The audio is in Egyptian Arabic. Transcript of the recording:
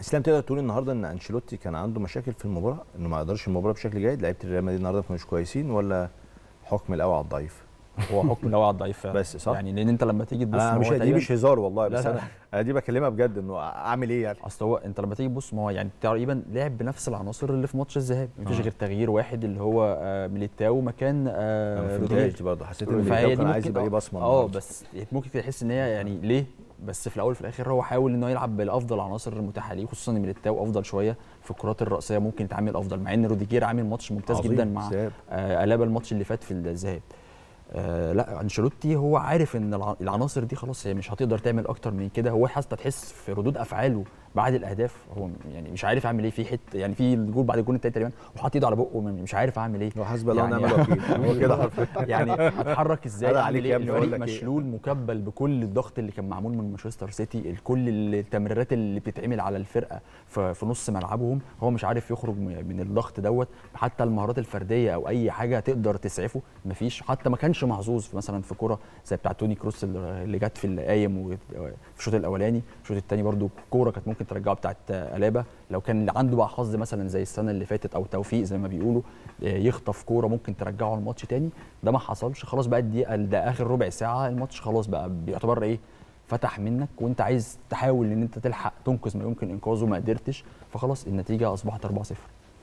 اسلام تقدر تقول النهارده ان انشيلوتي كان عنده مشاكل في المباراه انه ما قدرش المباراه بشكل جيد لعيبه الريال مدريد النهارده ما كانوش كويسين ولا حكم القوي على الضعيف هو حكم الاول على الضعيف فعلا. بس صح؟ يعني لان انت لما تيجي تبص انا ما مش هو دي تقريباً- مش هزار والله لا، بس لا، انا انا دي بكلمها بجد انه اعمل ايه يعني اصل هو انت لما تيجي تبص ما هو يعني تقريبا لعب بنفس العناصر اللي في ماتش الذهاب مفيش آه. غير تغيير واحد اللي هو آه، ميليتاو مكان انا آه، ما رودريجو فهمتهاش دي برضه حسيت ان فهي ميليتاو دي كان عايز ممكن يبقى ليه اه بصمه اه النهاردة. بس ممكن تحس ان هي يعني ليه بس في الاول وفي الاخر هو حاول ان هو يلعب بالافضل عناصر المتاحه ليه خصوصا ان ميليتاو افضل شويه في الكرات الراسيه ممكن يتعامل افضل مع ان روديجير عامل ماتش ممتاز عظيم. جدا مع ذهاب. آه، الابا الماتش اللي فات في الذهاب آه لا انشيلوتي هو عارف ان الع- العناصر دي خلاص هي مش هتقدر تعمل اكتر من كده هو حتى تحس في ردود افعاله بعد الاهداف هو يعني مش عارف اعمل ايه في حته يعني في الجول بعد الجول التاني تقريبا وحاطط ايده على بقه مش عارف اعمل ايه هو حسبي الله ونعم يعني- الوكيل هو كده حرفيا يعني اتحرك ازاي هذا اعمل عليك ايه يا ابني، أقول الفريق لك إيه؟ مشلول مكبل بكل الضغط اللي كان معمول من مانشستر سيتي كل التمريرات اللي بتتعمل على الفرقه في في نص ملعبهم هو مش عارف يخرج م- من الضغط دوت حتى المهارات الفرديه او اي حاجه تقدر تسعفه مفيش حتى ما كانش محظوظ في مثلا في كوره زي بتاع توني كروس اللي اللي جت في القايم وفي الشوط الاولاني الشوط الثاني برده كوره كانت ممكن ترجعه بتاعت الابا لو كان عنده بقى حظ مثلا زي السنه اللي فاتت او توفيق زي ما بيقولوا آه، يخطف كوره ممكن ترجعه الماتش تاني ده ما حصلش خلاص بقى الدقيقه ده اخر ربع ساعه الماتش خلاص بقى بيعتبر ايه فتح منك وانت عايز تحاول ان انت تلحق تنقذ ما يمكن انقاذه ما قدرتش فخلاص النتيجه اصبحت 4-0